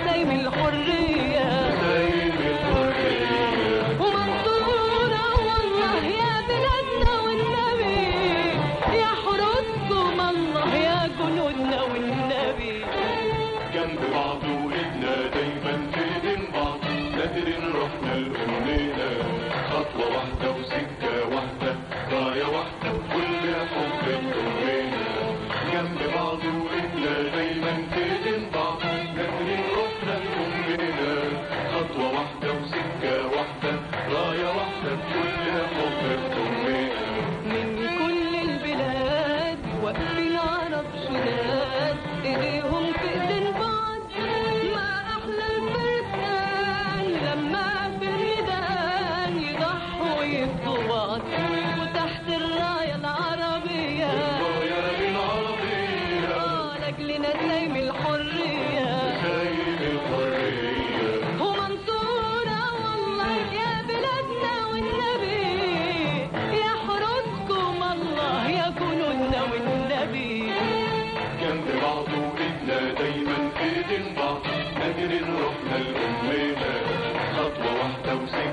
نسايم الحرية نسايم الحرية ومنصورة والله يا بلادنا والنبي يحرسكم الله يا جنودنا والنبي جنب بعض وإيدنا دايما في ايدين بعض نادر رحنا لأمنا خطوة واحدة وسكة واحدة راية واحدة وكل حب أمنا جنب بعض وإيدنا دايما في ايدين بعض نادر رحنا لأمنا خطوة واحدة وسكة واحدة راية واحدة وكل حب أمنا من كل البلاد واقفين عرب شداد ايديهم في ايدين بعض ما احلى الفرسان لما في الميدان يضحوا ويفدوا بعض وتحت الرايه العربيه راية العربية آه، لاجل نسايم الحريه نسايم الحرية ومنصورة والله يا بلادنا والنبي يحرسكم الله يا جنودنا والنبي جنب بعض وإيدنا دايما في ايدين بعض نادر رحنا لأمنا خطوة واحدة وسكة